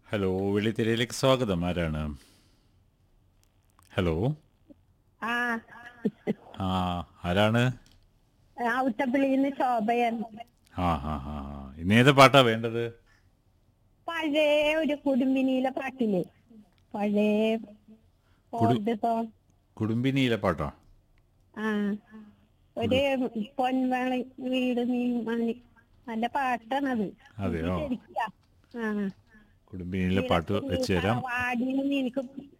hello വെള്ളിത്തിരയിലേക്ക് സ്വാഗതം ആരാണ് hello ആ ആ ആരാണ് ഔട്ടപ്പിള്ളിന്ന് ശോഭയൻ ആ ഹാ ഹാ ഇന്ന് ഏത് പാട്ടാ വേണ്ടത് പഴയ ഒരു കുടുംബിനിയിലെ പാട്ടില്ലേ പഴയ ഓൾഡ് സോങ് കുടുംബിനിയിലെ പാട്ടോ ആ ഒരു പൊൻവളി വീട് നീ മണി നല്ല പാട്ടാണത് അതെയോ ശരിക്കാ ആ കുടുംബിനിയിലെ പാട്ട് വെച്ച് തരാം വാടിന്ന് എനിക്ക്